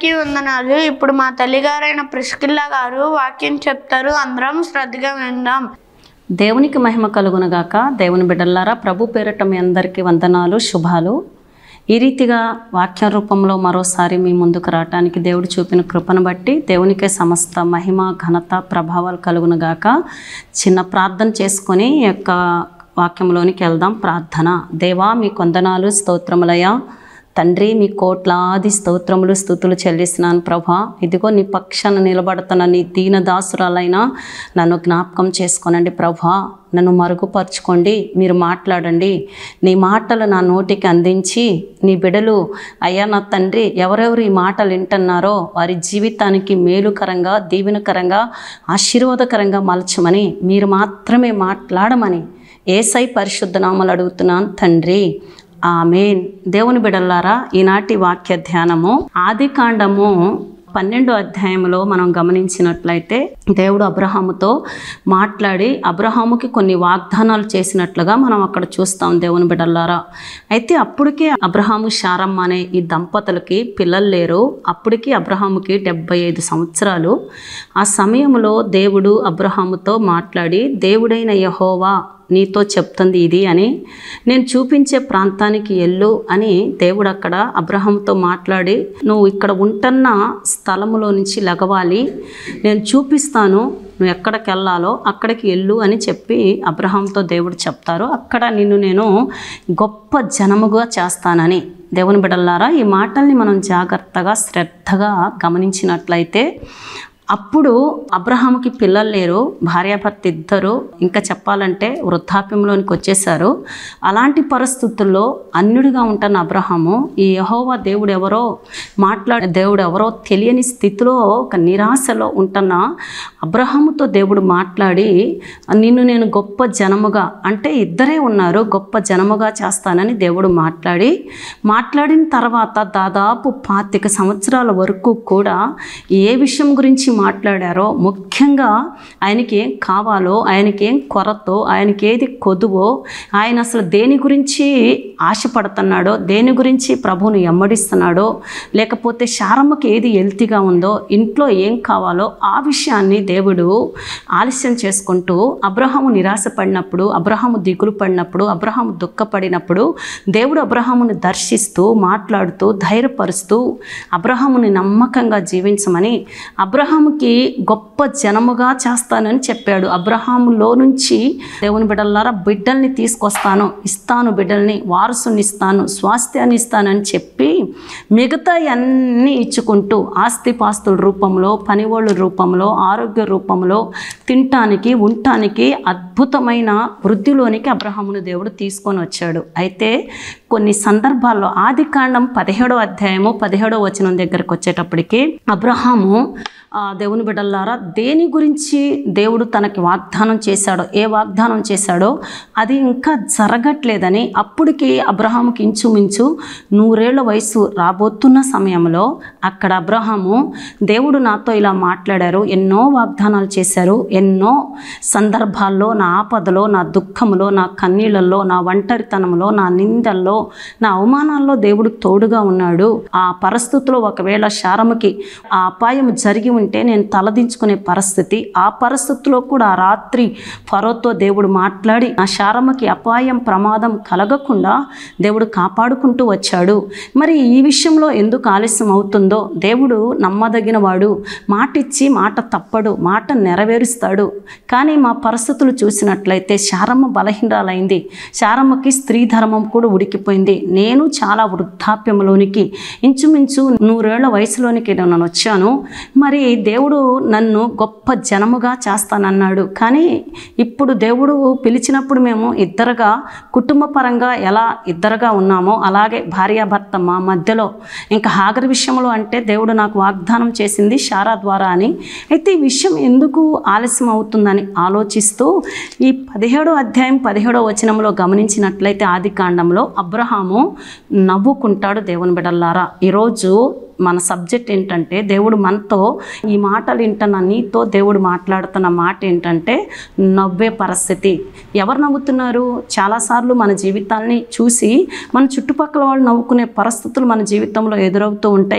అందరికీ వందనాలు ఇప్పుడు మా తల్లిగారైన ప్రిస్కిల్లా గారు వాక్యం చెప్తారు అందరం శ్రద్ధగా విందాం దేవునికి మహిమ కలుగునగాక దేవుని బిడ్డలారా ప్రభు పేరట మీ అందరికీ వందనాలు శుభాలు ఈ రీతిగా వాక్య రూపంలో మరోసారి మీ ముందుకు రావటానికి దేవుడు చూపిన కృపను బట్టి దేవునికే సమస్త మహిమ ఘనత ప్రభావాలు కలుగునగాక చిన్న ప్రార్థన చేసుకొని ఈ యొక్క వాక్యంలోనికి వెళ్దాం ప్రార్థన దేవా మీ కొందనాలు స్తోత్రములయ తండ్రి మీ కోట్లాది స్తోత్రములు స్థుతులు చెల్లిస్తున్నాను ప్రభా ఇదిగో నీ పక్షాన నిలబడుతున్న నీ దీన దాసురాలైనా నన్ను జ్ఞాపకం చేసుకోనండి ప్రభా నన్ను మరుగుపరుచుకోండి మీరు మాట్లాడండి నీ మాటలు నా నోటికి అందించి నీ బిడలు అయ్యా నా తండ్రి ఎవరెవరు ఈ మాటలు వింటున్నారో వారి జీవితానికి మేలుకరంగా దీవెనకరంగా ఆశీర్వాదకరంగా మలచమని మీరు మాత్రమే మాట్లాడమని ఏసై పరిశుద్ధ నామలు అడుగుతున్నాను తండ్రి ఆమెన్ దేవుని బిడల్లారా ఈనాటి వాక్య ధ్యానము ఆది కాండము పన్నెండో అధ్యాయంలో మనం గమనించినట్లయితే దేవుడు అబ్రహాముతో మాట్లాడి అబ్రహాముకి కొన్ని వాగ్దానాలు చేసినట్లుగా మనం అక్కడ చూస్తాం దేవుని బిడల్లారా అయితే అప్పటికే అబ్రహాము శారమ్మ అనే ఈ దంపతులకి పిల్లలు లేరు అప్పటికి అబ్రహాముకి డెబ్బై ఐదు సంవత్సరాలు ఆ సమయంలో దేవుడు అబ్రహాముతో మాట్లాడి దేవుడైన యహోవా నీతో చెప్తుంది ఇది అని నేను చూపించే ప్రాంతానికి వెళ్ళు అని దేవుడు అక్కడ అబ్రహంతో మాట్లాడి నువ్వు ఇక్కడ ఉంటున్న స్థలములో నుంచి లగవాలి నేను చూపిస్తాను నువ్వు ఎక్కడికి వెళ్ళాలో అక్కడికి వెళ్ళు అని చెప్పి అబ్రహాంతో దేవుడు చెప్తారు అక్కడ నిన్ను నేను గొప్ప జనముగా చేస్తానని దేవుని బిడల్లారా ఈ మాటల్ని మనం జాగ్రత్తగా శ్రద్ధగా గమనించినట్లయితే అప్పుడు అబ్రహాముకి పిల్లలు లేరు భార్యాభర్త ఇద్దరు ఇంకా చెప్పాలంటే వృద్ధాప్యంలోనికి వచ్చేసారు అలాంటి పరిస్థితుల్లో అన్యుడిగా ఉంటున్న అబ్రహాము ఈ యహోవా దేవుడు ఎవరో మాట్లాడే దేవుడు ఎవరో తెలియని స్థితిలో ఒక నిరాశలో ఉంటున్న అబ్రహాముతో దేవుడు మాట్లాడి నిన్ను నేను గొప్ప జనముగా అంటే ఇద్దరే ఉన్నారు గొప్ప జనముగా చేస్తానని దేవుడు మాట్లాడి మాట్లాడిన తర్వాత దాదాపు పాతిక సంవత్సరాల వరకు కూడా ఏ విషయం గురించి మాట్లాడారో ముఖ్యంగా ఆయనకి ఏం కావాలో ఆయనకి ఏం కొరతో ఆయనకి ఏది కొదువో ఆయన అసలు దేని గురించి ఆశపడుతున్నాడో దేని గురించి ప్రభువుని ఎమ్మడిస్తున్నాడో లేకపోతే శారమ్మకి ఏది ఎల్తిగా ఉందో ఇంట్లో ఏం కావాలో ఆ విషయాన్ని దేవుడు ఆలస్యం చేసుకుంటూ అబ్రహాము నిరాశపడినప్పుడు అబ్రహాము దిగులు పడినప్పుడు అబ్రహాము దుఃఖపడినప్పుడు దేవుడు అబ్రహాముని దర్శిస్తూ మాట్లాడుతూ ధైర్యపరుస్తూ అబ్రహాముని నమ్మకంగా జీవించమని అబ్రహాముకి గొప్ప జనముగా చేస్తానని చెప్పాడు అబ్రహాములో నుంచి దేవుని బిడ్డలారా బిడ్డల్ని తీసుకొస్తాను ఇస్తాను బిడ్డల్ని వారసుని ఇస్తాను స్వాస్థ్యాన్ని ఇస్తానని చెప్పి మిగతా అన్నీ ఇచ్చుకుంటూ ఆస్తిపాస్తుల రూపంలో పనివాళ్ళ రూపంలో ఆరోగ్య రూపంలో తినటానికి ఉండటానికి అద్భుతమైన వృద్ధిలోనికి అబ్రహామును దేవుడు తీసుకొని వచ్చాడు అయితే కొన్ని సందర్భాల్లో ఆది కాండం పదిహేడో అధ్యాయము పదిహేడో వచనం దగ్గరకు వచ్చేటప్పటికి అబ్రహాము ఆ, దేవుని బిడ్డలారా దేని గురించి దేవుడు తనకి వాగ్దానం చేశాడో ఏ వాగ్దానం చేశాడో అది ఇంకా జరగట్లేదని అప్పటికి అబ్రహాముకి ఇంచుమించు నూరేళ్ల వయసు రాబోతున్న సమయంలో అక్కడ అబ్రహాము దేవుడు నాతో ఇలా మాట్లాడారు ఎన్నో వాగ్దానాలు చేశారు ఎన్నో సందర్భాల్లో నా ఆపదలో నా దుఃఖంలో నా కన్నీళ్ళల్లో నా ఒంటరితనంలో నా నిందల్లో నా అవమానాల్లో దేవుడు తోడుగా ఉన్నాడు ఆ పరిస్థితిలో ఒకవేళ శారముకి ఆ అపాయం జరిగి ఉంటే నేను తలదించుకునే పరిస్థితి ఆ పరిస్థితిలో కూడా ఆ రాత్రి ఫరోతో దేవుడు మాట్లాడి ఆ శారమ్మకి అపాయం ప్రమాదం కలగకుండా దేవుడు కాపాడుకుంటూ వచ్చాడు మరి ఈ విషయంలో ఎందుకు ఆలస్యం అవుతుందో దేవుడు నమ్మదగిన వాడు మాట ఇచ్చి మాట తప్పడు మాట నెరవేరుస్తాడు కానీ మా పరిస్థితులు చూసినట్లయితే శారమ్మ బలహీనరాలైంది శారమ్మకి స్త్రీ ధర్మం కూడా ఉడికిపోయింది నేను చాలా వృద్ధాప్యంలోనికి ఇంచుమించు నూరేళ్ల వయసులోనికి నేను వచ్చాను మరి దేవుడు నన్ను గొప్ప జనముగా చేస్తానన్నాడు కానీ ఇప్పుడు దేవుడు పిలిచినప్పుడు మేము ఇద్దరుగా కుటుంబ పరంగా ఎలా ఇద్దరుగా ఉన్నామో అలాగే భార్యాభర్త మా మధ్యలో ఇంకా హాగరి విషయంలో అంటే దేవుడు నాకు వాగ్దానం చేసింది శారా ద్వారా అని అయితే ఈ విషయం ఎందుకు ఆలస్యం అవుతుందని ఆలోచిస్తూ ఈ పదిహేడో అధ్యాయం పదిహేడో వచనంలో గమనించినట్లయితే ఆది కాండంలో అబ్రహాము నవ్వుకుంటాడు దేవుని బిడల్లారా ఈరోజు మన సబ్జెక్ట్ ఏంటంటే దేవుడు మనతో ఈ మాటలు వింటున్న నీతో దేవుడు మాట్లాడుతున్న మాట ఏంటంటే నవ్వే పరిస్థితి ఎవరు నవ్వుతున్నారు చాలాసార్లు మన జీవితాల్ని చూసి మన చుట్టుపక్కల వాళ్ళు నవ్వుకునే పరిస్థితులు మన జీవితంలో ఎదురవుతూ ఉంటాయి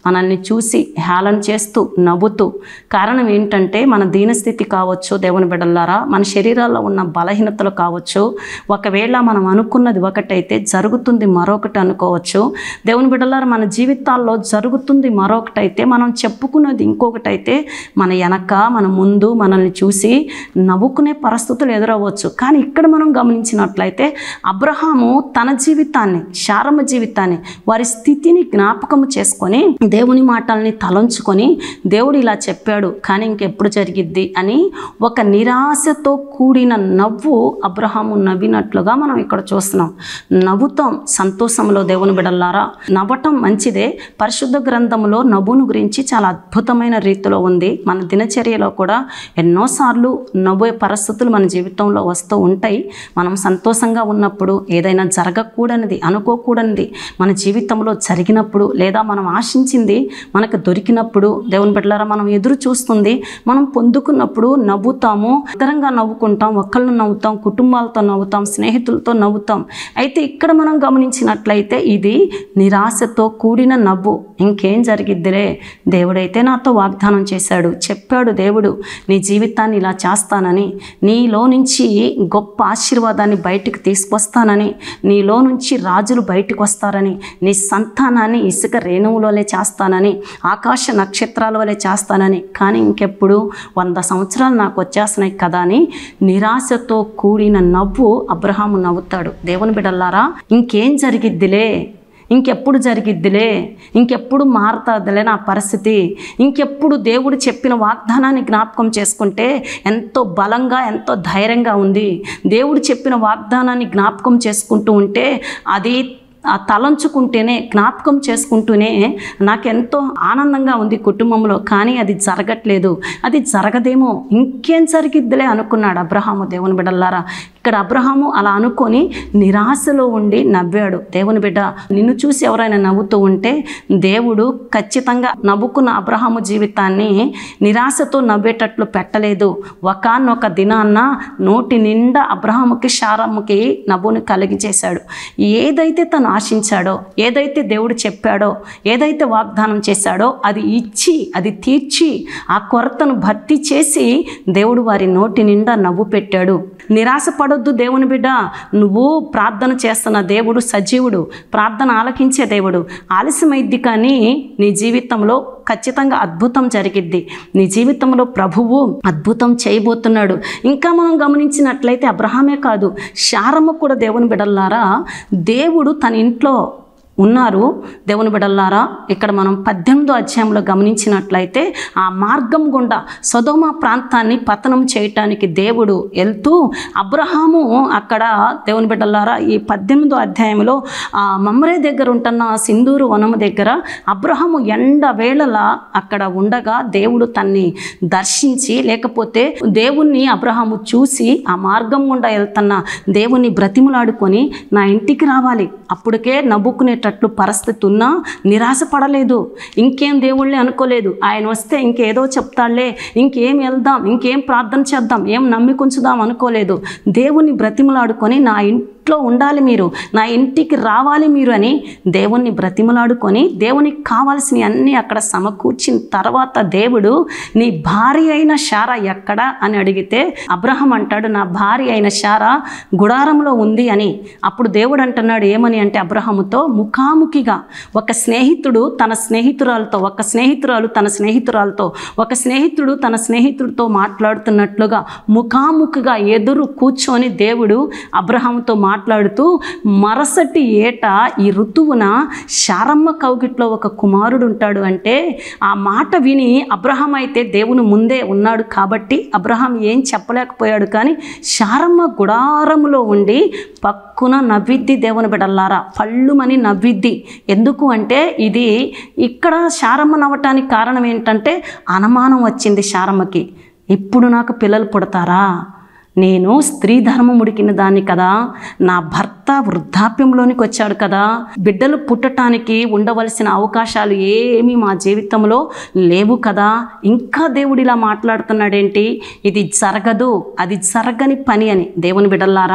మనల్ని చూసి హేళన చేస్తూ నవ్వుతూ కారణం ఏంటంటే మన దీనస్థితి కావచ్చు దేవుని బిడ్డలారా మన శరీరాల్లో ఉన్న బలహీనతలు కావచ్చు ఒకవేళ మనం అనుకున్నది ఒకటైతే జరుగుతుంది మరొకటి అనుకోవచ్చు దేవుని బిడ్డలారా మన జీవితాల్లో జరుగుతుంది మరొకటైతే మనం చెప్పుకున్నది ఇంకొకటైతే మన వెనక మన ముందు మనల్ని చూసి నవ్వుకునే పరిస్థితులు ఎదురవ్వచ్చు కానీ ఇక్కడ మనం గమనించినట్లయితే అబ్రహాము తన జీవితాన్ని శారమ్మ జీవితాన్ని వారి స్థితిని జ్ఞాపకము చేసుకొని దేవుని మాటల్ని తలంచుకొని దేవుడు ఇలా చెప్పాడు కానీ ఇంకెప్పుడు జరిగిద్ది అని ఒక నిరాశతో కూడిన నవ్వు అబ్రహాము నవ్వినట్లుగా మనం ఇక్కడ చూస్తున్నాం నవ్వుతాం సంతోషంలో దేవుని బిడల్లారా నవ్వటం మంచిదే పరిశుద్ధ గ్రంథంలో నవ్వును గురించి చాలా అద్భుతమైన రీతిలో ఉంది మన దినచర్యలో కూడా ఎన్నోసార్లు నవ్వే పరిస్థితులు మన జీవితంలో వస్తూ ఉంటాయి మనం సంతోషంగా ఉన్నప్పుడు ఏదైనా జరగకూడనిది అనుకోకూడనిది మన జీవితంలో జరిగినప్పుడు లేదా మనం ఆశించింది మనకు దొరికినప్పుడు దేవుని బిడ్డలారా మనం ఎదురు చూస్తుంది మనం పొందుకున్నప్పుడు నవ్వుతాము ఇతరంగా నవ్వుకుంటాం ఒక్కళ్ళు నవ్వుతాం కుటుంబాలతో నవ్వుతాం స్నేహితులతో నవ్వుతాం అయితే ఇక్కడ మనం గమనించినట్లయితే ఇది నిరాశతో కూడిన నవ్వు ఇంకేం జరిగిద్దిలే దేవుడైతే నాతో వాగ్దానం చేశాడు చెప్పాడు దేవుడు నీ జీవితాన్ని ఇలా చేస్తానని నీలో నుంచి గొప్ప ఆశీర్వాదాన్ని బయటికి తీసుకొస్తానని నీలో నుంచి రాజులు బయటకు వస్తారని నీ సంతానాన్ని ఇసుక రేణువులోనే చేస్తానని ఆకాశ నక్షత్రాల వలె చేస్తానని కానీ ఇంకెప్పుడు వంద సంవత్సరాలు నాకు వచ్చేస్తున్నాయి కదా అని నిరాశతో కూడిన నవ్వు అబ్రహాము నవ్వుతాడు దేవుని బిడల్లారా ఇంకేం జరిగిద్దిలే ఇంకెప్పుడు జరిగిద్దిలే ఇంకెప్పుడు మారుతుందిలే నా పరిస్థితి ఇంకెప్పుడు దేవుడు చెప్పిన వాగ్దానాన్ని జ్ఞాపకం చేసుకుంటే ఎంతో బలంగా ఎంతో ధైర్యంగా ఉంది దేవుడు చెప్పిన వాగ్దానాన్ని జ్ఞాపకం చేసుకుంటూ ఉంటే అది ఆ తలంచుకుంటేనే జ్ఞాపకం చేసుకుంటూనే నాకెంతో ఆనందంగా ఉంది కుటుంబంలో కానీ అది జరగట్లేదు అది జరగదేమో ఇంకేం జరిగిద్దిలే అనుకున్నాడు అబ్రహాము దేవుని బిడ్డలారా ఇక్కడ అబ్రహాము అలా అనుకొని నిరాశలో ఉండి నవ్వాడు దేవుని బిడ్డ నిన్ను చూసి ఎవరైనా నవ్వుతూ ఉంటే దేవుడు ఖచ్చితంగా నవ్వుకున్న అబ్రహాము జీవితాన్ని నిరాశతో నవ్వేటట్లు పెట్టలేదు ఒకనొక దినాన్న నోటి నిండా అబ్రహాముకి శారమ్మకి నవ్వుని కలిగించేశాడు ఏదైతే తను ఆశించాడో ఏదైతే దేవుడు చెప్పాడో ఏదైతే వాగ్దానం చేశాడో అది ఇచ్చి అది తీర్చి ఆ కొరతను భర్తీ చేసి దేవుడు వారి నోటి నిండా నవ్వు పెట్టాడు నిరాశ పడొద్దు దేవుని బిడ్డ నువ్వు ప్రార్థన చేస్తున్న దేవుడు సజీవుడు ప్రార్థన ఆలకించే దేవుడు ఆలస్యమైద్ది కానీ నీ జీవితంలో ఖచ్చితంగా అద్భుతం జరిగిద్ది నీ జీవితంలో ప్రభువు అద్భుతం చేయబోతున్నాడు ఇంకా మనం గమనించినట్లయితే అబ్రహామే కాదు శారమ్మ కూడా దేవుని బిడల్లారా దేవుడు తన ఇంట్లో ఉన్నారు దేవుని బిడల్లారా ఇక్కడ మనం పద్దెనిమిదో అధ్యాయంలో గమనించినట్లయితే ఆ మార్గం గుండా సొదోమ ప్రాంతాన్ని పతనం చేయటానికి దేవుడు వెళ్తూ అబ్రహాము అక్కడ దేవుని బిడ్డలారా ఈ పద్దెనిమిదో అధ్యాయంలో ఆ మమ్మరే దగ్గర ఉంటున్న ఆ సింధూరు వనము దగ్గర అబ్రహాము ఎండ వేళలా అక్కడ ఉండగా దేవుడు తన్ని దర్శించి లేకపోతే దేవుణ్ణి అబ్రహాము చూసి ఆ మార్గం గుండా వెళ్తున్న దేవుని బ్రతిములాడుకొని నా ఇంటికి రావాలి అప్పటికే నవ్వుకునేటట్లు పరిస్థితి ఉన్నా నిరాశ పడలేదు ఇంకేం దేవుళ్ళే అనుకోలేదు ఆయన వస్తే ఇంకేదో చెప్తాడులే ఇంకేం వెళ్దాం ఇంకేం ప్రార్థన చేద్దాం ఏం నమ్మికుంచుదాం అనుకోలేదు దేవుని బ్రతిమలాడుకొని నా ఇంట్లో ఉండాలి మీరు నా ఇంటికి రావాలి మీరు అని దేవుణ్ణి బ్రతిమలాడుకొని దేవునికి కావాల్సిన అన్నీ అక్కడ సమకూర్చిన తర్వాత దేవుడు నీ భార్య అయిన శార ఎక్కడ అని అడిగితే అబ్రహం అంటాడు నా భార్య అయిన శార గుడారంలో ఉంది అని అప్పుడు దేవుడు అంటున్నాడు ఏమని అంటే అబ్రహముతో ముఖాముఖిగా ఒక స్నేహితుడు తన స్నేహితురాలతో ఒక స్నేహితురాలు తన స్నేహితురాలతో ఒక స్నేహితుడు తన స్నేహితుడితో మాట్లాడుతున్నట్లుగా ముఖాముఖిగా ఎదురు కూర్చొని దేవుడు అబ్రహాముతో మాట్లాడుతూ మరసటి ఏట ఈ ఋతువున శారమ్మ కౌగిట్లో ఒక కుమారుడు ఉంటాడు అంటే ఆ మాట విని అబ్రహాం అయితే దేవుని ముందే ఉన్నాడు కాబట్టి అబ్రహాం ఏం చెప్పలేకపోయాడు కానీ శారమ్మ గుడారములో ఉండి పక్కున నవ్విద్ది దేవుని బిడల్లారా పళ్ళుమని నవ్విద్ది ఎందుకు అంటే ఇది ఇక్కడ శారమ్మ నవ్వటానికి కారణం ఏంటంటే అనుమానం వచ్చింది శారమ్మకి ఇప్పుడు నాకు పిల్లలు పుడతారా నేను స్త్రీ ధర్మం ఉడికిన దాన్ని కదా నా భర్త వృద్ధాప్యంలోనికి వచ్చాడు కదా బిడ్డలు పుట్టటానికి ఉండవలసిన అవకాశాలు ఏమీ మా జీవితంలో లేవు కదా ఇంకా దేవుడు ఇలా మాట్లాడుతున్నాడేంటి ఇది జరగదు అది జరగని పని అని దేవుని బిడ్డలారా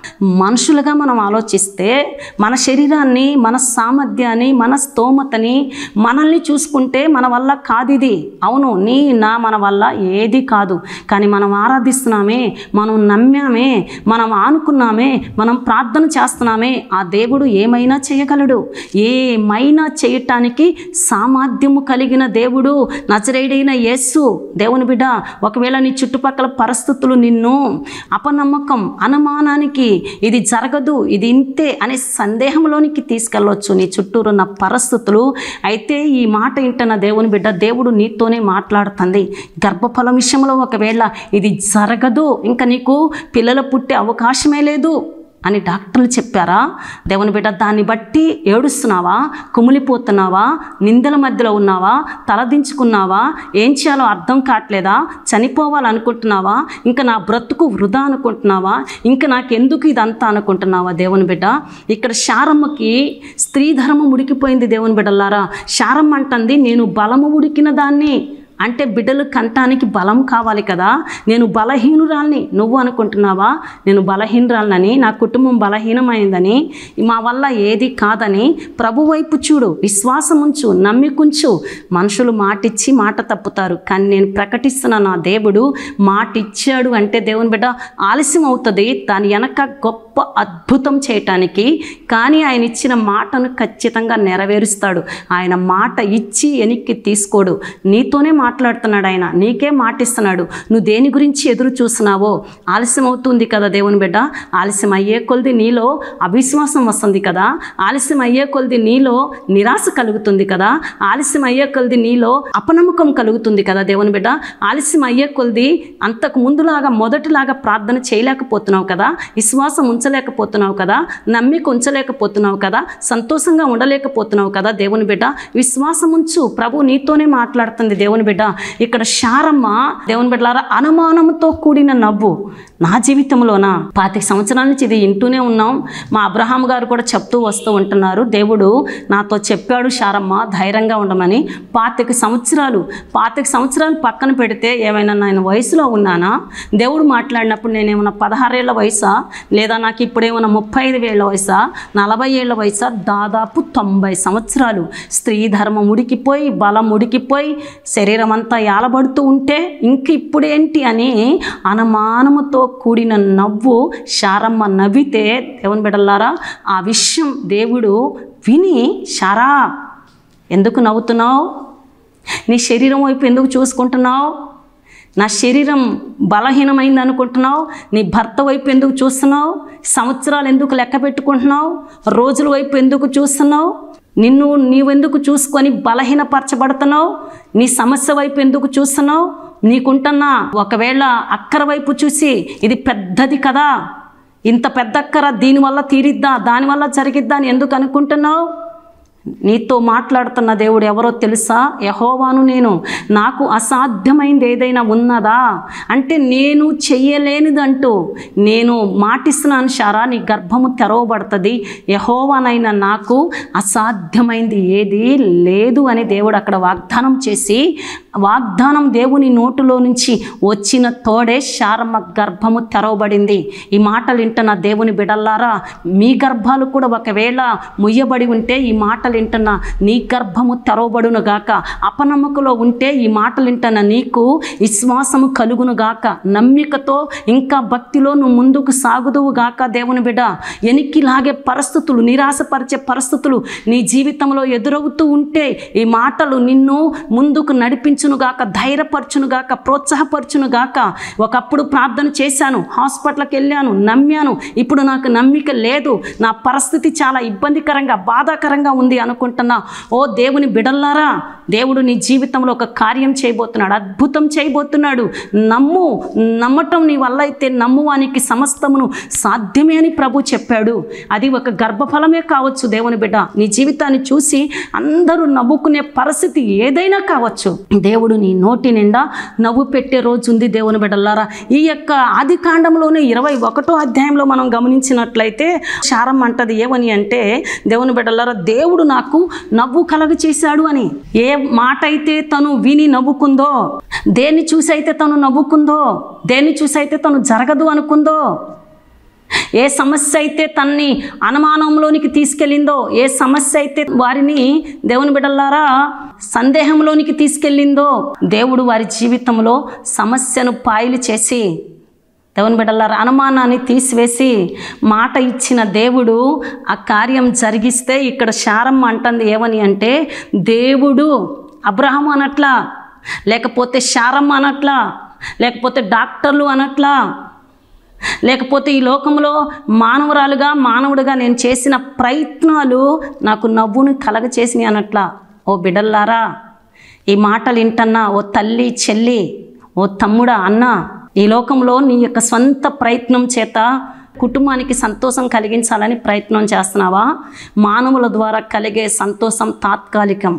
మనుషులుగా మనం ఆలోచిస్తే మన శరీరాన్ని మన సామర్థ్యాన్ని మన స్తోమతని మనల్ని చూసుకుంటే మన వల్ల కాదు ఇది అవును నీ నా మన వల్ల ఏది కాదు కానీ మనం ఆరాధిస్తున్నామే మనం నమ్మామే మనం ఆనుకున్నామే మనం ప్రార్థన చేస్తున్నామే ఆ దేవుడు ఏమైనా చేయగలడు ఏమైనా చేయటానికి సామర్థ్యము కలిగిన దేవుడు నచరేడైన యేసు దేవుని బిడ్డ ఒకవేళ నీ చుట్టుపక్కల పరిస్థితులు నిన్ను అపనమ్మకం అనుమానానికి ఇది జరగదు ఇది ఇంతే అనే సందేహంలోనికి తీసుకెళ్ళవచ్చు నీ చుట్టూరున్న పరిస్థితులు అయితే ఈ మాట వింటున్న దేవుని బిడ్డ దేవుడు నీతోనే మాట్లాడుతుంది గర్భఫలం విషయంలో ఒకవేళ ఇది జరగదు ఇంకా నీకు పిల్లలు పుట్టే అవకాశమే లేదు అని డాక్టర్లు చెప్పారా దేవుని బిడ్డ దాన్ని బట్టి ఏడుస్తున్నావా కుమిలిపోతున్నావా నిందల మధ్యలో ఉన్నావా తలదించుకున్నావా ఏం చేయాలో అర్థం కావట్లేదా చనిపోవాలనుకుంటున్నావా ఇంకా నా బ్రతుకు వృధా అనుకుంటున్నావా ఇంకా నాకెందుకు ఇదంతా అనుకుంటున్నావా దేవుని బిడ్డ ఇక్కడ శారమ్మకి స్త్రీ ధర్మం ఉడికిపోయింది దేవుని బిడ్డలారా శారమ్మ అంటుంది నేను బలము ఉడికిన దాన్ని అంటే బిడ్డలు కంటానికి బలం కావాలి కదా నేను బలహీనురాల్ని నువ్వు అనుకుంటున్నావా నేను బలహీనురాలనని నా కుటుంబం బలహీనమైందని మా వల్ల ఏది కాదని ప్రభు వైపు చూడు విశ్వాసం ఉంచు నమ్మికుంచు మనుషులు మాటిచ్చి మాట తప్పుతారు కానీ నేను ప్రకటిస్తున్న నా దేవుడు మాట ఇచ్చాడు అంటే దేవుని బిడ్డ ఆలస్యం అవుతుంది దాని వెనక గొప్ప అద్భుతం చేయటానికి కానీ ఆయన ఇచ్చిన మాటను ఖచ్చితంగా నెరవేరుస్తాడు ఆయన మాట ఇచ్చి వెనక్కి తీసుకోడు నీతోనే మాట్లాడుతున్నాడు ఆయన నీకే మాటిస్తున్నాడు నువ్వు దేని గురించి ఎదురు చూస్తున్నావో ఆలస్యం అవుతుంది కదా దేవుని బిడ్డ ఆలస్యం అయ్యే కొలది నీలో అవిశ్వాసం వస్తుంది కదా ఆలస్యం అయ్యే కొలది నీలో నిరాశ కలుగుతుంది కదా ఆలస్యం అయ్యే కొలది నీలో అపనమ్మకం కలుగుతుంది కదా దేవుని బిడ్డ ఆలస్యం అయ్యే కొలది అంతకు ముందులాగా మొదటిలాగా ప్రార్థన చేయలేకపోతున్నావు కదా విశ్వాసం ఉంచలేకపోతున్నావు కదా నమ్మిక ఉంచలేకపోతున్నావు కదా సంతోషంగా ఉండలేకపోతున్నావు కదా దేవుని బిడ్డ విశ్వాసం ఉంచు ప్రభు నీతోనే మాట్లాడుతుంది దేవుని బిడ్డ ఇక్కడ శారమ్మ దేవుని బిడ్డలారా అనుమానంతో కూడిన నవ్వు నా జీవితంలోన పాతిక సంవత్సరాల నుంచి ఇది వింటూనే ఉన్నాం మా అబ్రహాం గారు కూడా చెప్తూ వస్తూ ఉంటున్నారు దేవుడు నాతో చెప్పాడు శారమ్మ ధైర్యంగా ఉండమని పాతిక సంవత్సరాలు పాతిక సంవత్సరాలు పక్కన పెడితే ఏమైనా నేను వయసులో ఉన్నానా దేవుడు మాట్లాడినప్పుడు నేనేమన్నా పదహారేళ్ల వయసా లేదా నాకు ఇప్పుడేమన్నా ముప్పై ఐదు వేల వయసా నలభై ఏళ్ళ వయసా దాదాపు తొంభై సంవత్సరాలు స్త్రీ ధర్మం ఉడికిపోయి బలం ఉడికిపోయి శరీరం అంతా యాలబడుతూ ఉంటే ఇంక ఇప్పుడేంటి అని అనుమానముతో కూడిన నవ్వు శారమ్మ నవ్వితే దేవుని బిడ్డలారా ఆ విషయం దేవుడు విని శారా ఎందుకు నవ్వుతున్నావు నీ శరీరం వైపు ఎందుకు చూసుకుంటున్నావు నా శరీరం బలహీనమైంది అనుకుంటున్నావు నీ భర్త వైపు ఎందుకు చూస్తున్నావు సంవత్సరాలు ఎందుకు లెక్క పెట్టుకుంటున్నావు రోజుల వైపు ఎందుకు చూస్తున్నావు నిన్ను నీవెందుకు చూసుకొని బలహీనపరచబడుతున్నావు నీ సమస్య వైపు ఎందుకు చూస్తున్నావు నీకుంటున్న ఒకవేళ అక్కర వైపు చూసి ఇది పెద్దది కదా ఇంత పెద్ద అక్కర దీనివల్ల తీరిద్దా దానివల్ల జరిగిద్దా అని ఎందుకు అనుకుంటున్నావు నీతో మాట్లాడుతున్న దేవుడు ఎవరో తెలుసా యహోవాను నేను నాకు అసాధ్యమైంది ఏదైనా ఉన్నదా అంటే నేను చెయ్యలేనిదంటూ నేను మాటిస్తున్నాను శారా నీ గర్భము తెరవబడుతుంది యహోవానైనా నాకు అసాధ్యమైంది ఏది లేదు అని దేవుడు అక్కడ వాగ్దానం చేసి వాగ్దానం దేవుని నోటులో నుంచి వచ్చిన తోడే శారమ్మ గర్భము తెరవబడింది ఈ మాటలు వింటున్న దేవుని బిడల్లారా మీ గర్భాలు కూడా ఒకవేళ ముయ్యబడి ఉంటే ఈ మాటలు వింటున్న నీ గర్భము తెరవబడును గాక అపనమ్మకలో ఉంటే ఈ మాటలు వింటున్న నీకు విశ్వాసము కలుగును గాక నమ్మికతో ఇంకా భక్తిలో నువ్వు ముందుకు సాగుదువు గాక దేవుని బిడ్డ ఎనికి లాగే పరిస్థితులు నిరాశపరిచే పరిస్థితులు నీ జీవితంలో ఎదురవుతూ ఉంటే ఈ మాటలు నిన్ను ముందుకు నడిపించును గాక ధైర్యపరచును గాక ప్రోత్సాహపరచును గాక ఒకప్పుడు ప్రార్థన చేశాను హాస్పిటల్కి వెళ్ళాను నమ్మాను ఇప్పుడు నాకు నమ్మిక లేదు నా పరిస్థితి చాలా ఇబ్బందికరంగా బాధాకరంగా ఉంది అనుకుంటున్నా ఓ దేవుని బిడల్లారా దేవుడు నీ జీవితంలో ఒక కార్యం చేయబోతున్నాడు అద్భుతం చేయబోతున్నాడు నమ్ము నమ్మటం నీ వల్ల అయితే నమ్మువానికి సమస్తమును సాధ్యమే అని ప్రభు చెప్పాడు అది ఒక గర్భఫలమే కావచ్చు దేవుని బిడ్డ నీ జీవితాన్ని చూసి అందరూ నవ్వుకునే పరిస్థితి ఏదైనా కావచ్చు దేవుడు నీ నోటి నిండా నవ్వు పెట్టే రోజు ఉంది దేవుని బిడ్డలారా ఈ యొక్క ఆది కాండంలోనే ఇరవై ఒకటో అధ్యాయంలో మనం గమనించినట్లయితే శారం అంటది ఏమని అంటే దేవుని బిడ్డలారా దేవుడు నాకు నవ్వు కలగ చేశాడు అని ఏ మాట అయితే తను విని నవ్వుకుందో దేన్ని చూసి అయితే తను నవ్వుకుందో దేన్ని చూసి అయితే తను జరగదు అనుకుందో ఏ సమస్య అయితే తన్ని అనుమానంలోనికి తీసుకెళ్ళిందో ఏ సమస్య అయితే వారిని దేవుని బిడ్డలారా సందేహంలోనికి తీసుకెళ్ళిందో దేవుడు వారి జీవితంలో సమస్యను పాయలు చేసి దేవుని బిడ్డలారా అనుమానాన్ని తీసివేసి మాట ఇచ్చిన దేవుడు ఆ కార్యం జరిగిస్తే ఇక్కడ శారమ్మ అంటుంది ఏమని అంటే దేవుడు అబ్రహం అనట్లా లేకపోతే శారమ్మ అనట్లా లేకపోతే డాక్టర్లు అనట్లా లేకపోతే ఈ లోకంలో మానవురాలుగా మానవుడిగా నేను చేసిన ప్రయత్నాలు నాకు నవ్వును కలగ చేసినాయి అనట్లా ఓ బిడ్డల్లారా ఈ మాటలు వింటన్నా ఓ తల్లి చెల్లి ఓ తమ్ముడా అన్న ఈ లోకంలో నీ యొక్క సొంత ప్రయత్నం చేత కుటుంబానికి సంతోషం కలిగించాలని ప్రయత్నం చేస్తున్నావా మానవుల ద్వారా కలిగే సంతోషం తాత్కాలికం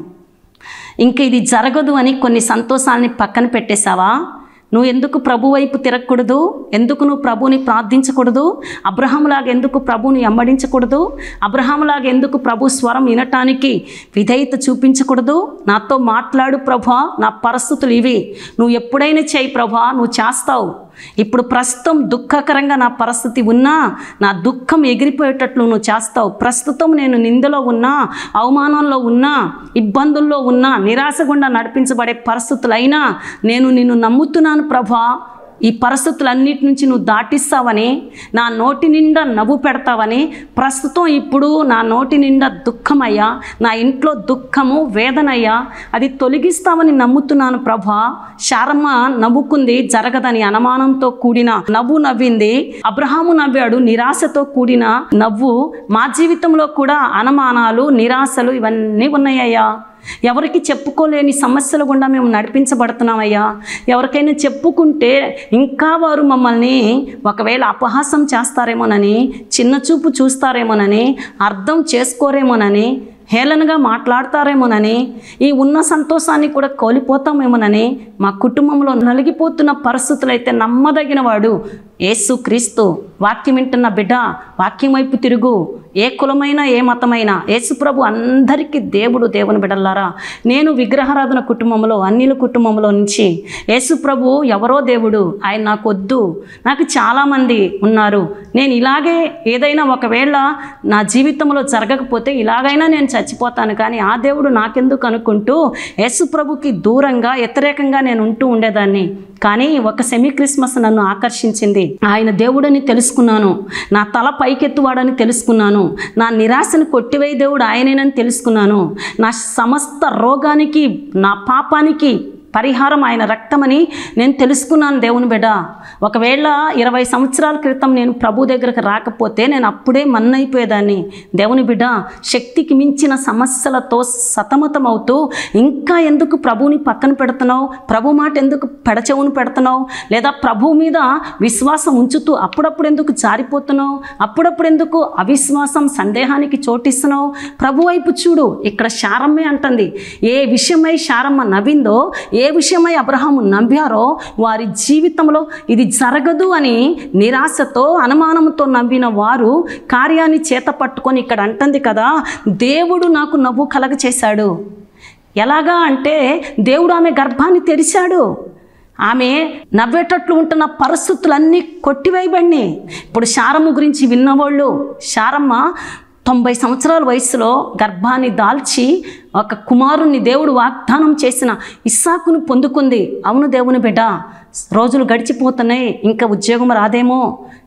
ఇంక ఇది జరగదు అని కొన్ని సంతోషాలని పక్కన పెట్టేశావా నువ్వు ఎందుకు ప్రభు వైపు తిరగకూడదు ఎందుకు నువ్వు ప్రభుని ప్రార్థించకూడదు అబ్రహాంలాగా ఎందుకు ప్రభుని వెంబడించకూడదు అబ్రహాంలాగా ఎందుకు ప్రభు స్వరం వినటానికి విధేయత చూపించకూడదు నాతో మాట్లాడు ప్రభా నా పరిస్థితులు ఇవి నువ్వు ఎప్పుడైనా చేయి ప్రభా నువ్వు చేస్తావు ఇప్పుడు ప్రస్తుతం దుఃఖకరంగా నా పరిస్థితి ఉన్నా నా దుఃఖం ఎగిరిపోయేటట్లు నువ్వు చేస్తావు ప్రస్తుతం నేను నిందలో ఉన్నా అవమానంలో ఉన్నా ఇబ్బందుల్లో ఉన్నా నిరాశ గుండా నడిపించబడే పరిస్థితులైనా నేను నిన్ను నమ్ముతున్నాను ప్రభా ఈ పరిస్థితులన్నిటి నుంచి నువ్వు దాటిస్తావని నా నోటి నిండా నవ్వు పెడతావని ప్రస్తుతం ఇప్పుడు నా నోటి నిండా దుఃఖమయ్యా నా ఇంట్లో దుఃఖము వేదనయ్యా అది తొలగిస్తావని నమ్ముతున్నాను ప్రభా శారమ్మ నవ్వుకుంది జరగదని అనుమానంతో కూడిన నవ్వు నవ్వింది అబ్రహాము నవ్వాడు నిరాశతో కూడిన నవ్వు మా జీవితంలో కూడా అనుమానాలు నిరాశలు ఇవన్నీ ఉన్నాయ్యా ఎవరికి చెప్పుకోలేని సమస్యల గుండా మేము నడిపించబడుతున్నామయ్యా ఎవరికైనా చెప్పుకుంటే ఇంకా వారు మమ్మల్ని ఒకవేళ అపహాసం చేస్తారేమోనని చిన్న చూపు చూస్తారేమోనని అర్థం చేసుకోరేమోనని హేళనగా మాట్లాడతారేమోనని ఈ ఉన్న సంతోషాన్ని కూడా కోల్పోతామేమోనని మా కుటుంబంలో నలిగిపోతున్న పరిస్థితులు అయితే నమ్మదగిన వాడు యేసు క్రీస్తు వాక్యం వింటున్న బిడ్డ వాక్యం వైపు తిరుగు ఏ కులమైనా ఏ మతమైనా యేసు ప్రభు అందరికీ దేవుడు దేవుని బిడ్డలారా నేను విగ్రహారాధన కుటుంబంలో అన్నిల కుటుంబంలో నుంచి యేసు ప్రభు ఎవరో దేవుడు ఆయన నాకు వద్దు నాకు చాలామంది ఉన్నారు నేను ఇలాగే ఏదైనా ఒకవేళ నా జీవితంలో జరగకపోతే ఇలాగైనా నేను చచ్చిపోతాను కానీ ఆ దేవుడు నాకెందుకు అనుకుంటూ యేసు ప్రభుకి దూరంగా వ్యతిరేకంగా నేను ఉంటూ ఉండేదాన్ని కానీ ఒక సెమీ క్రిస్మస్ నన్ను ఆకర్షించింది ఆయన దేవుడని తెలుసుకున్నాను నా తల పైకెత్తువాడని తెలుసుకున్నాను నా నిరాశను కొట్టివేయ దేవుడు ఆయనేనని తెలుసుకున్నాను నా సమస్త రోగానికి నా పాపానికి పరిహారం ఆయన రక్తమని నేను తెలుసుకున్నాను దేవుని బిడ్డ ఒకవేళ ఇరవై సంవత్సరాల క్రితం నేను ప్రభు దగ్గరకు రాకపోతే నేను అప్పుడే మన్నైపోయేదాన్ని దేవుని బిడ్డ శక్తికి మించిన సమస్యలతో సతమతమవుతూ ఇంకా ఎందుకు ప్రభువుని పక్కన పెడుతున్నావు ప్రభు మాట ఎందుకు పెడచెవును పెడుతున్నావు లేదా ప్రభు మీద విశ్వాసం ఉంచుతూ అప్పుడప్పుడు ఎందుకు జారిపోతున్నావు అప్పుడప్పుడు ఎందుకు అవిశ్వాసం సందేహానికి చోటిస్తున్నావు ప్రభు వైపు చూడు ఇక్కడ శారమ్మే అంటుంది ఏ విషయమై శారమ్మ నవ్విందో ఏ విషయమై అబ్రహాము నవ్వారో వారి జీవితంలో ఇది జరగదు అని నిరాశతో అనుమానంతో నవ్విన వారు కార్యాన్ని చేత పట్టుకొని ఇక్కడ అంటుంది కదా దేవుడు నాకు నవ్వు కలగ చేశాడు ఎలాగా అంటే దేవుడు ఆమె గర్భాన్ని తెరిచాడు ఆమె నవ్వేటట్లు ఉంటున్న పరిస్థితులన్నీ కొట్టివేయబడినాయి ఇప్పుడు శారమ్మ గురించి విన్నవాళ్ళు శారమ్మ తొంభై సంవత్సరాల వయసులో గర్భాన్ని దాల్చి ఒక కుమారుణ్ణి దేవుడు వాగ్దానం చేసిన ఇస్సాకును పొందుకుంది అవును దేవుని బిడ్డ రోజులు గడిచిపోతున్నాయి ఇంకా ఉద్యోగం రాదేమో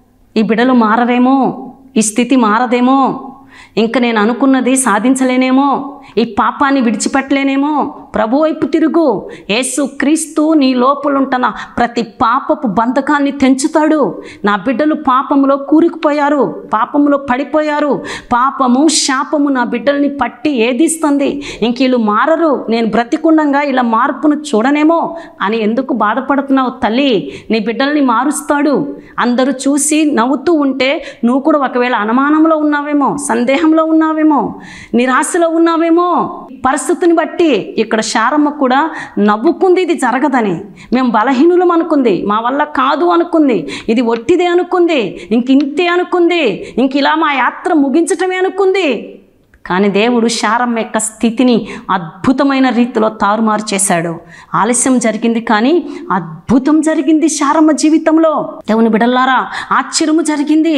ఈ బిడ్డలు మారరేమో ఈ స్థితి మారదేమో ఇంకా నేను అనుకున్నది సాధించలేనేమో ఈ పాపాన్ని విడిచిపెట్టలేనేమో ప్రభు వైపు తిరుగు యేసు క్రీస్తు నీ లోపలుంటున్న ప్రతి పాపపు బంధకాన్ని తెంచుతాడు నా బిడ్డలు పాపములో కూరుకుపోయారు పాపములో పడిపోయారు పాపము శాపము నా బిడ్డల్ని పట్టి ఏదిస్తుంది ఇంక వీళ్ళు మారరు నేను బ్రతికుండంగా ఇలా మార్పును చూడనేమో అని ఎందుకు బాధపడుతున్నావు తల్లి నీ బిడ్డల్ని మారుస్తాడు అందరూ చూసి నవ్వుతూ ఉంటే నువ్వు కూడా ఒకవేళ అనుమానంలో ఉన్నావేమో సందేహంలో ఉన్నావేమో నిరాశలో ఉన్నావేమో పరిస్థితిని బట్టి ఇక్కడ శారమ్మ కూడా నవ్వుకుంది ఇది జరగదని మేము బలహీనులం అనుకుంది మా వల్ల కాదు అనుకుంది ఇది ఒట్టిదే అనుకుంది ఇంక ఇంతే అనుకుంది ఇంక ఇలా మా యాత్ర ముగించటమే అనుకుంది కానీ దేవుడు శారమ్మ యొక్క స్థితిని అద్భుతమైన రీతిలో తారుమారు చేశాడు ఆలస్యం జరిగింది కానీ అద్భుతం జరిగింది శారమ్మ జీవితంలో దేవుని బిడల్లారా ఆశ్చర్యము జరిగింది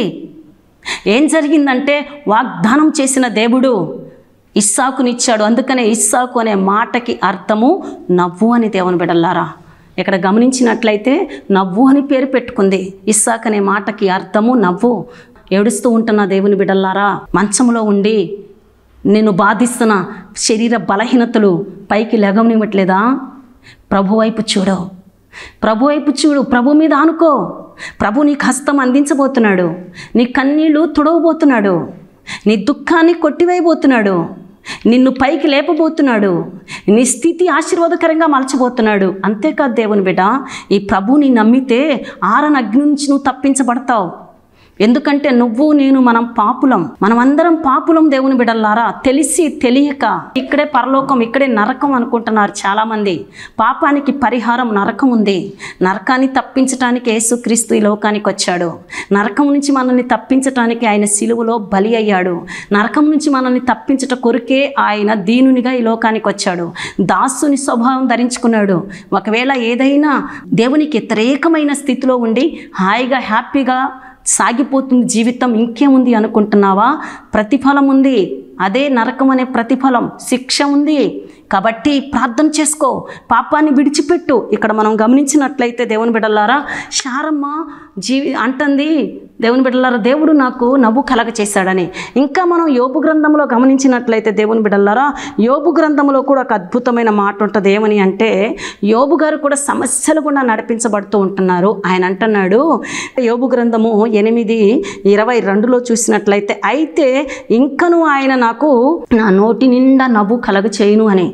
ఏం జరిగిందంటే వాగ్దానం చేసిన దేవుడు ఇస్సాకునిచ్చాడు అందుకనే ఇస్సాకు అనే మాటకి అర్థము నవ్వు అని దేవుని బిడల్లారా ఇక్కడ గమనించినట్లయితే నవ్వు అని పేరు పెట్టుకుంది ఇస్సాక్ అనే మాటకి అర్థము నవ్వు ఏడుస్తూ ఉంటున్న దేవుని బిడల్లారా మంచంలో ఉండి నేను బాధిస్తున్న శరీర బలహీనతలు పైకి లెగవనివ్వట్లేదా ప్రభు వైపు చూడు ప్రభు వైపు చూడు ప్రభు మీద ఆనుకో ప్రభు నీకు హస్తం అందించబోతున్నాడు నీ కన్నీళ్లు తుడవబోతున్నాడు నీ దుఃఖాన్ని కొట్టివేయబోతున్నాడు నిన్ను పైకి లేపబోతున్నాడు నీ స్థితి ఆశీర్వాదకరంగా మలచబోతున్నాడు అంతేకాదు దేవుని బిడ్డ ఈ ప్రభుని నమ్మితే ఆరన అగ్ని నుంచి నువ్వు తప్పించబడతావు ఎందుకంటే నువ్వు నేను మనం పాపులం మనమందరం పాపులం దేవుని బిడల్లారా తెలిసి తెలియక ఇక్కడే పరలోకం ఇక్కడే నరకం అనుకుంటున్నారు చాలామంది పాపానికి పరిహారం నరకం ఉంది నరకాన్ని తప్పించటానికి యేసుక్రీస్తు ఈ లోకానికి వచ్చాడు నరకం నుంచి మనల్ని తప్పించటానికి ఆయన సిలువలో బలి అయ్యాడు నరకం నుంచి మనల్ని తప్పించట కొరికే ఆయన దీనునిగా ఈ లోకానికి వచ్చాడు దాసుని స్వభావం ధరించుకున్నాడు ఒకవేళ ఏదైనా దేవునికి వ్యతిరేకమైన స్థితిలో ఉండి హాయిగా హ్యాపీగా సాగిపోతుంది జీవితం ఇంకేముంది అనుకుంటున్నావా ప్రతిఫలం ఉంది అదే నరకం అనే ప్రతిఫలం శిక్ష ఉంది కాబట్టి ప్రార్థన చేసుకో పాపాన్ని విడిచిపెట్టు ఇక్కడ మనం గమనించినట్లయితే దేవుని బిడ్డలారా శారమ్మ జీవి అంటుంది దేవుని బిడ్డలారా దేవుడు నాకు నవ్వు కలగ చేశాడని ఇంకా మనం యోబు గ్రంథంలో గమనించినట్లయితే దేవుని బిడ్డలారా యోబు గ్రంథంలో కూడా ఒక అద్భుతమైన మాట ఉంటుంది ఏమని అంటే యోబు గారు కూడా సమస్యలు కూడా నడిపించబడుతూ ఉంటున్నారు ఆయన అంటున్నాడు యోబు గ్రంథము ఎనిమిది ఇరవై రెండులో చూసినట్లయితే అయితే ఇంకను ఆయన నాకు నా నోటి నిండా నవ్వు కలగ చేయను అని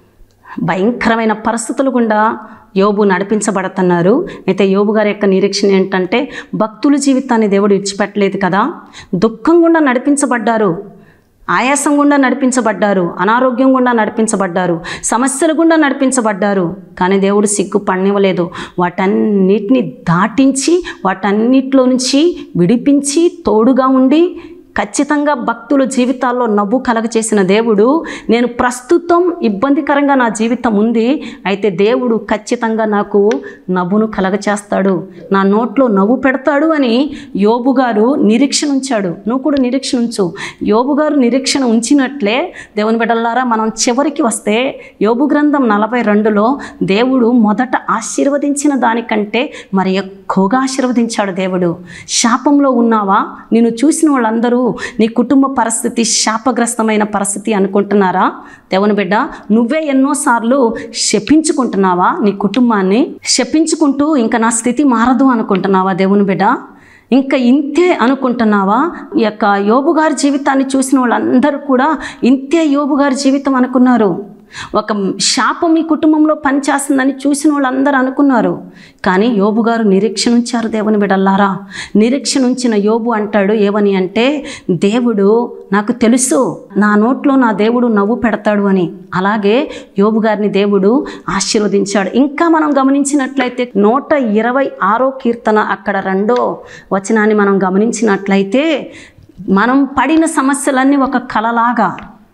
భయంకరమైన పరిస్థితులు గుండా యోబు నడిపించబడుతున్నారు అయితే యోబు గారి యొక్క నిరీక్షణ ఏంటంటే భక్తుల జీవితాన్ని దేవుడు ఇచ్చిపెట్టలేదు కదా దుఃఖం గుండా నడిపించబడ్డారు ఆయాసం గుండా నడిపించబడ్డారు అనారోగ్యం గుండా నడిపించబడ్డారు సమస్యలు గుండా నడిపించబడ్డారు కానీ దేవుడు సిగ్గు పడనివ్వలేదు వాటన్నిటిని దాటించి వాటన్నిటిలో నుంచి విడిపించి తోడుగా ఉండి ఖచ్చితంగా భక్తుల జీవితాల్లో నవ్వు కలగచేసిన దేవుడు నేను ప్రస్తుతం ఇబ్బందికరంగా నా జీవితం ఉంది అయితే దేవుడు ఖచ్చితంగా నాకు నవ్వును కలగచేస్తాడు నా నోట్లో నవ్వు పెడతాడు అని యోబు గారు నిరీక్షణ ఉంచాడు నువ్వు కూడా నిరీక్షణ ఉంచు యోబు గారు నిరీక్షణ ఉంచినట్లే దేవుని బిడ్డలారా మనం చివరికి వస్తే యోబు గ్రంథం నలభై రెండులో దేవుడు మొదట ఆశీర్వదించిన దానికంటే మరి ఎక్కువగా ఆశీర్వదించాడు దేవుడు శాపంలో ఉన్నావా నిన్ను చూసిన వాళ్ళందరూ నీ కుటుంబ పరిస్థితి శాపగ్రస్తమైన పరిస్థితి అనుకుంటున్నారా దేవుని బిడ్డ నువ్వే ఎన్నోసార్లు శపించుకుంటున్నావా నీ కుటుంబాన్ని శపించుకుంటూ ఇంకా నా స్థితి మారదు అనుకుంటున్నావా దేవుని బిడ్డ ఇంకా ఇంతే అనుకుంటున్నావా ఈ యొక్క యోబు గారి జీవితాన్ని చూసిన వాళ్ళందరూ కూడా ఇంతే యోబు గారి జీవితం అనుకున్నారు ఒక శాపం ఈ కుటుంబంలో పనిచేస్తుందని చూసిన వాళ్ళందరూ అనుకున్నారు కానీ యోబు గారు నిరీక్షణ ఉంచారు దేవుని బిడల్లారా నిరీక్షణ ఉంచిన యోబు అంటాడు ఏమని అంటే దేవుడు నాకు తెలుసు నా నోట్లో నా దేవుడు నవ్వు పెడతాడు అని అలాగే యోబు గారిని దేవుడు ఆశీర్వదించాడు ఇంకా మనం గమనించినట్లయితే నూట ఇరవై ఆరో కీర్తన అక్కడ రెండో వచనాన్ని మనం గమనించినట్లయితే మనం పడిన సమస్యలన్నీ ఒక కలలాగా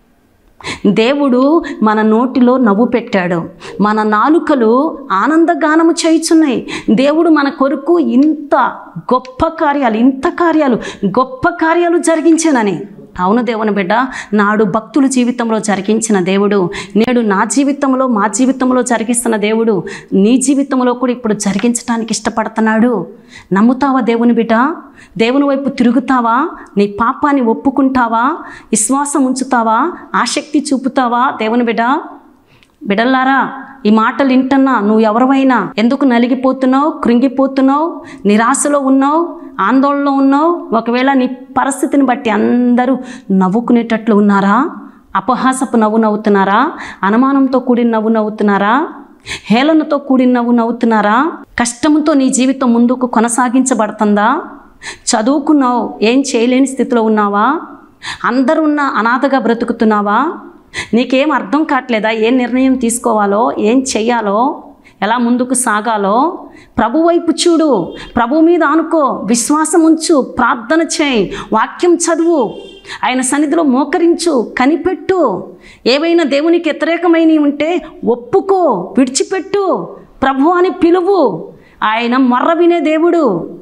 దేవుడు మన నోటిలో నవ్వు పెట్టాడు మన నాలుకలు ఆనందగానము చేయుచున్నాయి దేవుడు మన కొరకు ఇంత గొప్ప కార్యాలు ఇంత కార్యాలు గొప్ప కార్యాలు జరిగించానని అవును దేవుని బిడ్డ నాడు భక్తుల జీవితంలో జరిగించిన దేవుడు నేడు నా జీవితంలో మా జీవితంలో జరిగిస్తున్న దేవుడు నీ జీవితంలో కూడా ఇప్పుడు జరిగించడానికి ఇష్టపడుతున్నాడు నమ్ముతావా దేవుని బిడ్డ దేవుని వైపు తిరుగుతావా నీ పాపాన్ని ఒప్పుకుంటావా విశ్వాసం ఉంచుతావా ఆసక్తి చూపుతావా దేవుని బిడ్డ బిడల్లారా ఈ మాటలు వింటున్నా నువ్వు ఎవరివైనా ఎందుకు నలిగిపోతున్నావు కృంగిపోతున్నావు నిరాశలో ఉన్నావు ఆందోళనలో ఉన్నావు ఒకవేళ నీ పరిస్థితిని బట్టి అందరూ నవ్వుకునేటట్లు ఉన్నారా అపహాసపు నవ్వు నవ్వుతున్నారా అనుమానంతో కూడిన నవ్వు నవ్వుతున్నారా హేళనతో కూడిన నవ్వు నవ్వుతున్నారా కష్టంతో నీ జీవితం ముందుకు కొనసాగించబడుతుందా చదువుకున్నావు ఏం చేయలేని స్థితిలో ఉన్నావా అందరున్న అనాథగా బ్రతుకుతున్నావా నీకేం అర్థం కావట్లేదా ఏ నిర్ణయం తీసుకోవాలో ఏం చెయ్యాలో ఎలా ముందుకు సాగాలో ప్రభు వైపు చూడు ప్రభు మీద ఆనుకో విశ్వాసం ఉంచు ప్రార్థన చేయి వాక్యం చదువు ఆయన సన్నిధిలో మోకరించు కనిపెట్టు ఏవైనా దేవునికి వ్యతిరేకమైనవి ఉంటే ఒప్పుకో విడిచిపెట్టు ప్రభు అని పిలువు ఆయన మొర్ర వినే దేవుడు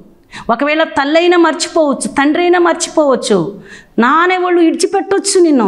ఒకవేళ తల్లైనా మర్చిపోవచ్చు తండ్రి అయినా మర్చిపోవచ్చు నానేవాళ్ళు ఇడిచిపెట్టొచ్చు నిన్ను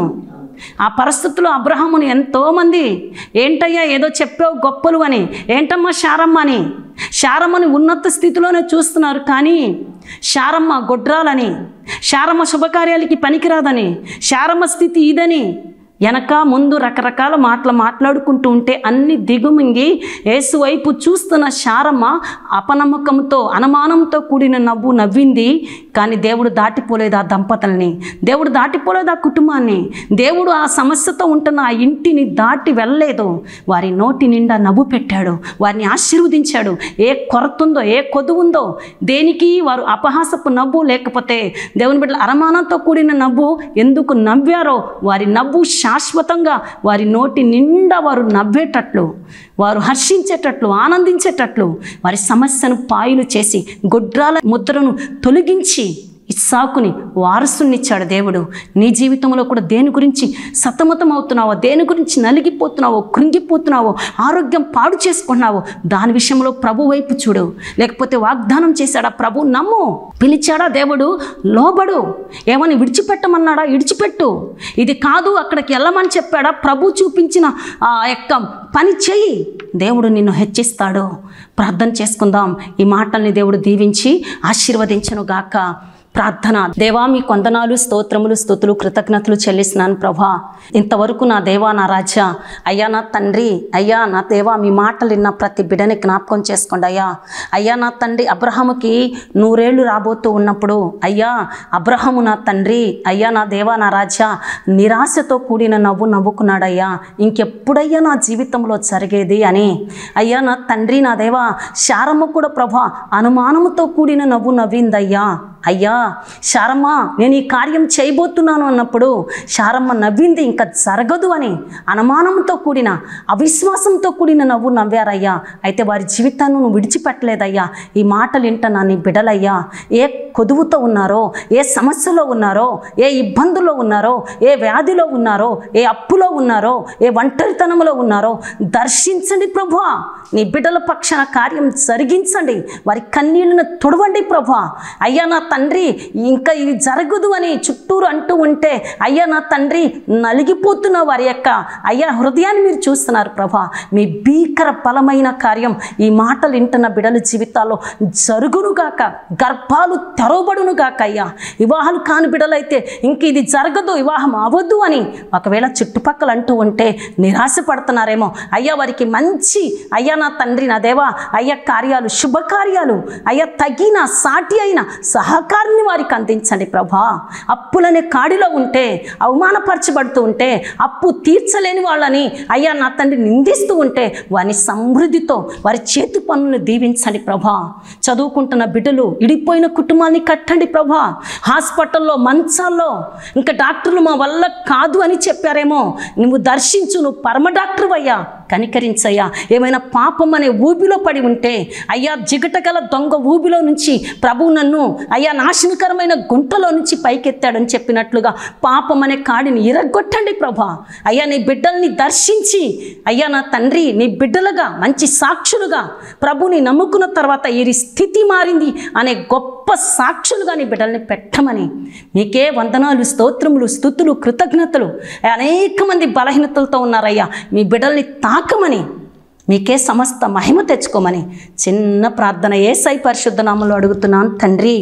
ఆ పరిస్థితుల్లో అబ్రహాముని ఎంతోమంది ఏంటయ్యా ఏదో చెప్పావు గొప్పలు అని ఏంటమ్మా శారమ్మ అని శారమ్మని ఉన్నత స్థితిలోనే చూస్తున్నారు కానీ శారమ్మ గొడ్రాలని శారమ్మ శుభకార్యాలకి పనికిరాదని శారమ్మ స్థితి ఇదని వెనక ముందు రకరకాల మాటలు మాట్లాడుకుంటూ ఉంటే అన్ని దిగుమింగి యేసు వైపు చూస్తున్న శారమ్మ అపనమ్మకంతో అనుమానంతో కూడిన నవ్వు నవ్వింది కానీ దేవుడు దాటిపోలేదు ఆ దంపతుల్ని దేవుడు దాటిపోలేదు ఆ కుటుంబాన్ని దేవుడు ఆ సమస్యతో ఉంటున్న ఆ ఇంటిని దాటి వెళ్ళలేదు వారి నోటి నిండా నవ్వు పెట్టాడు వారిని ఆశీర్వదించాడు ఏ కొరత ఉందో ఏ కొదువు ఉందో దేనికి వారు అపహాసపు నవ్వు లేకపోతే దేవుని బిడ్డల అరమానంతో కూడిన నవ్వు ఎందుకు నవ్వారో వారి నవ్వు శాశ్వతంగా వారి నోటి నిండా వారు నవ్వేటట్లు వారు హర్షించేటట్లు ఆనందించేటట్లు వారి సమస్యను పాయులు చేసి గొడ్రాల ముద్రను తొలగించి ఇస్సాకుని వారసునిచ్చాడు దేవుడు నీ జీవితంలో కూడా దేని గురించి సతమతం అవుతున్నావో దేని గురించి నలిగిపోతున్నావో కృంగిపోతున్నావో ఆరోగ్యం పాడు చేసుకున్నావో దాని విషయంలో ప్రభు వైపు చూడు లేకపోతే వాగ్దానం చేశాడా ప్రభు నమ్ము పిలిచాడా దేవుడు లోబడు ఏమని విడిచిపెట్టమన్నాడా విడిచిపెట్టు ఇది కాదు అక్కడికి వెళ్ళమని చెప్పాడా ప్రభు చూపించిన ఆ యొక్క పని చెయ్యి దేవుడు నిన్ను హెచ్చిస్తాడు ప్రార్థన చేసుకుందాం ఈ మాటల్ని దేవుడు దీవించి ఆశీర్వదించను గాక ప్రార్థన దేవా మీ కొందనాలు స్తోత్రములు స్తుతులు కృతజ్ఞతలు చెల్లిస్తున్నాను ప్రభా ఇంతవరకు నా దేవా నా రాజా అయ్యా నా తండ్రి అయ్యా నా దేవా మీ మాటలు విన్న ప్రతి బిడ్డని జ్ఞాపకం చేసుకోండి అయ్యా అయ్యా నా తండ్రి అబ్రహాముకి నూరేళ్లు రాబోతూ ఉన్నప్పుడు అయ్యా అబ్రహము నా తండ్రి అయ్యా నా దేవా నా రాజా నిరాశతో కూడిన నవ్వు నవ్వుకున్నాడయ్యా ఇంకెప్పుడయ్యా నా జీవితంలో జరిగేది అని అయ్యా నా తండ్రి నా దేవా శారమ్మ కూడా ప్రభా అనుమానముతో కూడిన నవ్వు నవ్విందయ్యా అయ్యా శారమ్మ నేను ఈ కార్యం చేయబోతున్నాను అన్నప్పుడు శారమ్మ నవ్వింది ఇంకా జరగదు అని అనుమానంతో కూడిన అవిశ్వాసంతో కూడిన నవ్వు నవ్వారయ్యా అయితే వారి జీవితాన్ని నువ్వు విడిచిపెట్టలేదయ్యా ఈ మాటలు వింటున్నా నీ బిడలయ్యా ఏ కొదువుతో ఉన్నారో ఏ సమస్యలో ఉన్నారో ఏ ఇబ్బందుల్లో ఉన్నారో ఏ వ్యాధిలో ఉన్నారో ఏ అప్పులో ఉన్నారో ఏ ఒంటరితనంలో ఉన్నారో దర్శించండి ప్రభా నీ బిడ్డల పక్షాన కార్యం జరిగించండి వారి కన్నీళ్లను తుడవండి ప్రభా అయ్యా నా తండ్రి ఇంకా ఇది జరగదు అని చుట్టూరు అంటూ ఉంటే అయ్యా నా తండ్రి నలిగిపోతున్న వారి యొక్క అయ్యా హృదయాన్ని మీరు చూస్తున్నారు ప్రభా మీ భీకర బలమైన కార్యం ఈ మాటలు వింటున్న బిడల జీవితాల్లో జరుగునుగాక గర్భాలు తెరవబడునుగాక అయ్యా వివాహాలు కాని బిడలైతే ఇంక ఇది జరగదు వివాహం అవ్వద్దు అని ఒకవేళ చుట్టుపక్కల అంటూ ఉంటే నిరాశపడుతున్నారేమో అయ్యా వారికి మంచి అయ్యా నా తండ్రి నా దేవా అయ్యా కార్యాలు శుభకార్యాలు అయ్యా తగిన సాటి అయిన సహకారాన్ని వారికి అందించండి ప్రభా అప్పులనే కాడిలో ఉంటే అవమానపరచబడుతూ ఉంటే అప్పు తీర్చలేని వాళ్ళని అయ్యా నా తండ్రి నిందిస్తూ ఉంటే వారిని సమృద్ధితో వారి చేతి పనులను దీవించండి ప్రభా చదువుకుంటున్న బిడ్డలు ఇడిపోయిన కుటుంబాన్ని కట్టండి ప్రభా హాస్పిటల్లో మంచాల్లో ఇంకా డాక్టర్లు మా వల్ల కాదు అని చెప్పారేమో నువ్వు దర్శించు నువ్వు పరమ డాక్టర్ అయ్యా కనికరించయ్యా ఏమైనా పాపం అనే ఊబిలో పడి ఉంటే అయ్యా జిగటగల దొంగ ఊబిలో నుంచి ప్రభు నన్ను అయ్యా నాశనకరమైన గుంటలో నుంచి పైకెత్తాడని చెప్పినట్లుగా పాపం అనే కాడిని ఇరగొట్టండి ప్రభా అయ్యా నీ బిడ్డల్ని దర్శించి అయ్యా నా తండ్రి నీ బిడ్డలుగా మంచి సాక్షులుగా ప్రభుని నమ్ముకున్న తర్వాత ఈ స్థితి మారింది అనే గొప్ప సాక్షులుగా నీ బిడ్డల్ని పెట్టమని నీకే వందనాలు స్తోత్రములు స్థుతులు కృతజ్ఞతలు అనేక మంది బలహీనతలతో ఉన్నారయ్యా మీ బిడ్డల్ని తాకమని మీకే సమస్త మహిమ తెచ్చుకోమని చిన్న ప్రార్థన ఏ సై పరిశుద్ధ నామంలో అడుగుతున్నాను తండ్రి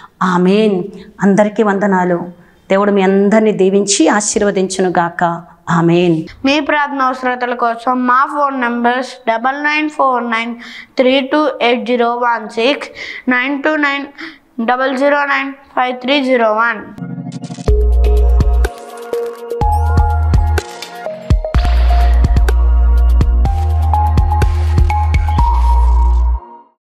ఆమెన్ అందరికీ వందనాలు దేవుడు మీ అందరినీ దీవించి ఆశీర్వదించును గాక ఆమెన్ మీ ప్రార్థన అవసరతల కోసం మా phone numbers double nine four nine three two eight zero one six nine two nine double zero nine five three zero one